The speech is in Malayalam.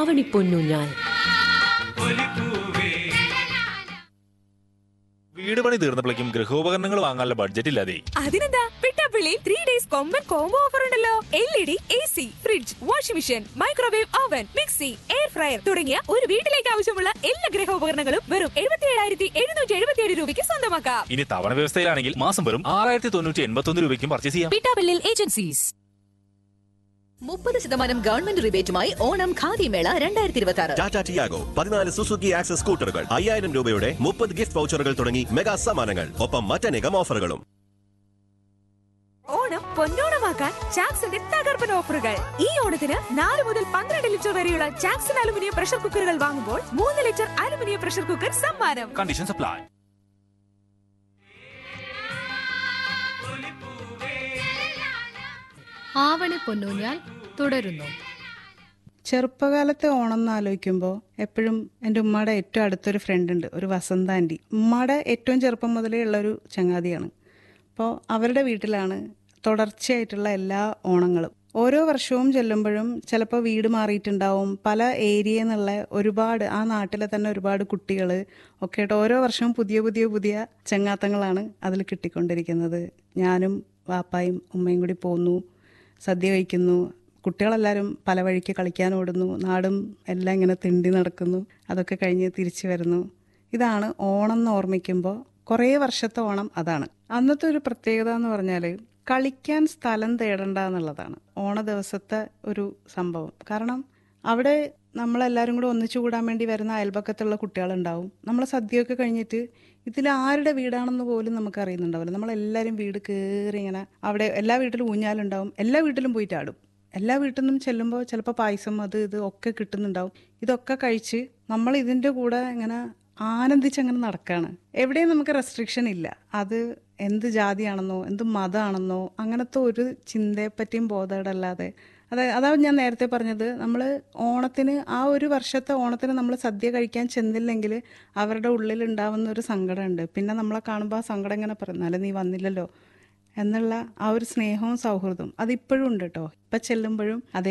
ആവണി പൊന്നൂഞ്ഞാൽ വീട് പണി തീർന്നപ്പോഴേക്കും ഗൃഹോപകരണങ്ങൾ വാങ്ങാനുള്ള ബഡ്ജറ്റ് ഇല്ലാതെ അതിനെന്താ പിട്ടാപ്പിള്ളി ത്രീ ഡേയ്സ് കൊമ്പൻ കോംബോ ഓഫർ ഉണ്ടല്ലോ L E D A C fridge washing machine microwave oven mixie air fryer തുടങ്ങിയ ഒരു വീട്ടിലേക്ക് ആവശ്യമുള്ള എല്ലാ ഗൃഹോപകരണങ്ങളും വെറും എഴുപത്തി ഏഴായിരത്തി എഴുന്നൂറ്റി എഴുപത്തിയേഴ് രൂപയ്ക്ക് സ്വന്തമാക്കാം ഇനി തവണ വ്യവസ്ഥയിലാണെങ്കിൽ മാസം വെറും ആറായിരത്തി തൊണ്ണൂറ്റി എൺപത്തി ഒന്ന് രൂപയ്ക്കും പർച്ചേസ് ചെയ്യാം പിട്ടാപ്പിള്ളിൽ ഏജൻസീസ് മുപ്പത് ശതമാനം ഗവൺമെന്റ് റിബേറ്റുമായി ഓണം ഖാദി മേള രണ്ടായിരത്തി ഇരുപത്തി ആറ് ടാറ്റ ടിയാഗോ പതിനാല് സുസുക്കി ആക്സസ് സ്കൂട്ടറുകൾ അയ്യായിരം രൂപയുടെ മുപ്പത് ഗിഫ്റ്റ് വൗച്ചറുകൾ തുടങ്ങി മെഗാ സമ്മാനങ്ങൾ ഒപ്പം മറ്റനേകം ഓഫറുകളും ഓണം പൊന്നോണമാക്കാൻ ചാക്സിന്റെ തകർപ്പൻ ഓഫറുകൾ ഈ ഓണത്തിന് നാല് മുതൽ പന്ത്രണ്ട് ലിറ്റർ വരെയുള്ള ചാക്സൺ അലുമിനിയം പ്രഷർ കുക്കറുകൾ വാങ്ങുമ്പോൾ മൂന്ന് ലിറ്റർ അലുമിനിയം പ്രഷർ കുക്കർ സമ്മാനം കണ്ടീഷൻ സപ്ലൈ ആവണി പൊന്നൂഞ്ഞാൽ തുടരുന്നു ചെറുപ്പകാലത്തെ ഓണം എന്ന് ആലോചിക്കുമ്പോൾ എപ്പോഴും എൻ്റെ ഉമ്മയുടെ ഏറ്റവും അടുത്തൊരു ഫ്രണ്ട് ഉണ്ട് ഒരു വസന്ത ആൻറ്റി ഉമ്മയുടെ ഏറ്റവും ചെറുപ്പം മുതലേ ഉള്ളൊരു ചങ്ങാതിയാണ് അപ്പോൾ അവരുടെ വീട്ടിലാണ് തുടർച്ചയായിട്ടുള്ള എല്ലാ ഓണങ്ങളും ഓരോ വർഷവും ചെല്ലുമ്പോഴും ചിലപ്പോൾ വീട് മാറിയിട്ടുണ്ടാവും പല ഏരിയയിൽ നിന്നുള്ള ഒരുപാട് ആ നാട്ടിലെ തന്നെ ഒരുപാട് കുട്ടികൾ ഒക്കെ ആയിട്ട് ഓരോ വർഷവും പുതിയ പുതിയ പുതിയ ചങ്ങാത്തങ്ങളാണ് അതിൽ കിട്ടിക്കൊണ്ടിരിക്കുന്നത് ഞാനും വാപ്പായും ഉമ്മയും കൂടി പോന്നു സദ്യ കഴിക്കുന്നു കുട്ടികളെല്ലാവരും പല വഴിക്ക് കളിക്കാൻ ഓടുന്നു നാടും എല്ലാം ഇങ്ങനെ തിണ്ടി നടക്കുന്നു അതൊക്കെ കഴിഞ്ഞ് തിരിച്ചു വരുന്നു ഇതാണ് ഓണം എന്ന് ഓർമ്മിക്കുമ്പോൾ കുറേ വർഷത്തെ ഓണം അതാണ് അന്നത്തെ ഒരു പ്രത്യേകത എന്ന് പറഞ്ഞാൽ കളിക്കാൻ സ്ഥലം തേടണ്ട എന്നുള്ളതാണ് ഓണ ദിവസത്തെ ഒരു സംഭവം കാരണം അവിടെ നമ്മളെല്ലാവരും കൂടെ ഒന്നിച്ചു കൂടാൻ വേണ്ടി വരുന്ന അയൽപക്കത്തുള്ള കുട്ടികളുണ്ടാവും നമ്മൾ സദ്യയൊക്കെ കഴിഞ്ഞിട്ട് ഇതിൽ ആരുടെ വീടാണെന്ന് പോലും നമുക്ക് അറിയുന്നുണ്ടാവില്ല നമ്മളെല്ലാവരും വീട് കയറി ഇങ്ങനെ അവിടെ എല്ലാ വീട്ടിലും ഊഞ്ഞാലുണ്ടാവും എല്ലാ വീട്ടിലും പോയിട്ട് ആടും എല്ലാ വീട്ടിൽ നിന്നും ചെല്ലുമ്പോൾ ചിലപ്പോൾ പായസം അത് ഇത് ഒക്കെ കിട്ടുന്നുണ്ടാവും ഇതൊക്കെ കഴിച്ച് നമ്മൾ ഇതിൻ്റെ കൂടെ ഇങ്ങനെ ആനന്ദിച്ച് അങ്ങനെ നടക്കുകയാണ് എവിടെയും നമുക്ക് റെസ്ട്രിക്ഷൻ ഇല്ല അത് എന്ത് ജാതിയാണെന്നോ എന്ത് മതമാണെന്നോ അങ്ങനത്തെ ഒരു ചിന്തയെപ്പറ്റിയും ബോധമല്ലാതെ അതെ അതാണ് ഞാൻ നേരത്തെ പറഞ്ഞത് നമ്മൾ ഓണത്തിന് ആ ഒരു വർഷത്തെ ഓണത്തിന് നമ്മൾ സദ്യ കഴിക്കാൻ ചെന്നില്ലെങ്കിൽ അവരുടെ ഉള്ളിൽ ഉണ്ടാവുന്ന ഒരു സങ്കടമുണ്ട് പിന്നെ നമ്മളെ കാണുമ്പോൾ ആ സങ്കടം ഇങ്ങനെ പറഞ്ഞാലും നീ വന്നില്ലല്ലോ എന്നുള്ള ആ ഒരു സ്നേഹവും സൗഹൃദവും അതിപ്പോഴും ഉണ്ട് കേട്ടോ ഇപ്പം ചെല്ലുമ്പോഴും അതേ